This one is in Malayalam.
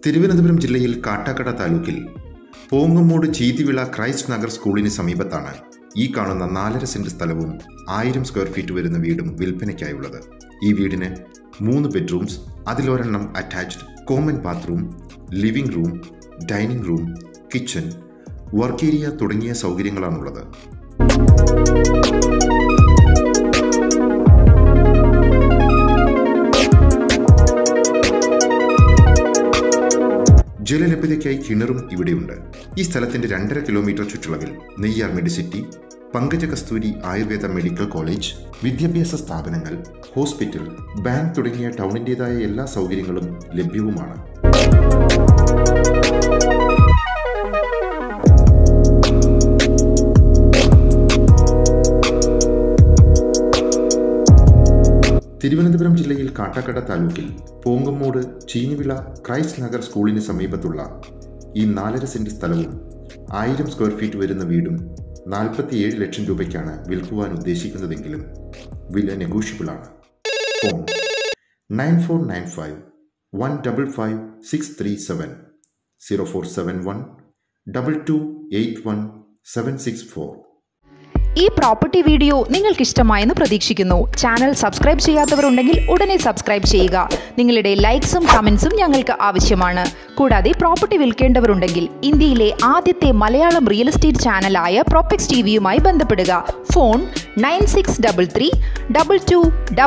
തിരുവനന്തപുരം ജില്ലയിൽ കാട്ടാക്കട താലൂക്കിൽ പോങ്ങമ്മൂട് ചീതിവിള ക്രൈസ്റ്റ് നഗർ സ്കൂളിന് സമീപത്താണ് ഈ കാണുന്ന നാലര സെന്റ് സ്ഥലവും ആയിരം സ്ക്വയർ ഫീറ്റ് വരുന്ന വീടും വിൽപ്പനയ്ക്കായുള്ളത് ഈ വീടിന് മൂന്ന് ബെഡ്റൂംസ് അതിലൊരെണ്ണം attached common bathroom living room dining room kitchen work area തുടങ്ങിയ സൗകര്യങ്ങളാണുള്ളത് ജലലഭ്യതയ്ക്കായി കിണറും ഇവിടെയുണ്ട് ഈ സ്ഥലത്തിന്റെ രണ്ടര കിലോമീറ്റർ ചുറ്റളവിൽ Neyyar Medicity Pankaja Kasthuri Ayurveda medical college വിദ്യാഭ്യാസ സ്ഥാപനങ്ങൾ ഹോസ്പിറ്റൽ ബാങ്ക് തുടങ്ങിയ ടൗണിൻ്റെതായ എല്ലാ സൗകര്യങ്ങളും ലഭ്യവുമാണ് തിരുവനന്തപുരം ജില്ലയിൽ കാട്ടാക്കട താലൂക്കിൽ പൂങ്കമ്മൂട് ചീനിവിള ക്രൈസ്റ്റ് നഗർ സ്കൂളിന് സമീപത്തുള്ള ഈ നാലര സെന്റ് സ്ഥലവും ആയിരം സ്ക്വയർ ഫീറ്റ് വരുന്ന വീടും നാൽപ്പത്തിയേഴ് ലക്ഷം രൂപയ്ക്കാണ് വിൽക്കുവാൻ ഉദ്ദേശിക്കുന്നതെങ്കിലും വില നെഗോഷ്യബിൾ ആണ് phone nine four nine five one double five six three seven zero four seven one double two eight one seven six four ഈ പ്രോപ്പർട്ടി വീഡിയോ നിങ്ങൾക്ക് ഇഷ്ടമായെന്ന് പ്രതീക്ഷിക്കുന്നു ചാനൽ സബ്സ്ക്രൈബ് ചെയ്യാത്തവരുണ്ടെങ്കിൽ ഉടനെ സബ്സ്ക്രൈബ് ചെയ്യുക നിങ്ങളുടെ ലൈക്സും കമൻസും ഞങ്ങൾക്ക് ആവശ്യമാണ് കൂടാതെ പ്രോപ്പർട്ടി വിൽക്കേണ്ടവരുണ്ടെങ്കിൽ ഇന്ത്യയിലെ ആദ്യത്തെ മലയാളം റിയൽ എസ്റ്റേറ്റ് ചാനലായ പ്രോപ്പക്സ് ടി വിയുമായി ബന്ധപ്പെടുക phone nine six double three double to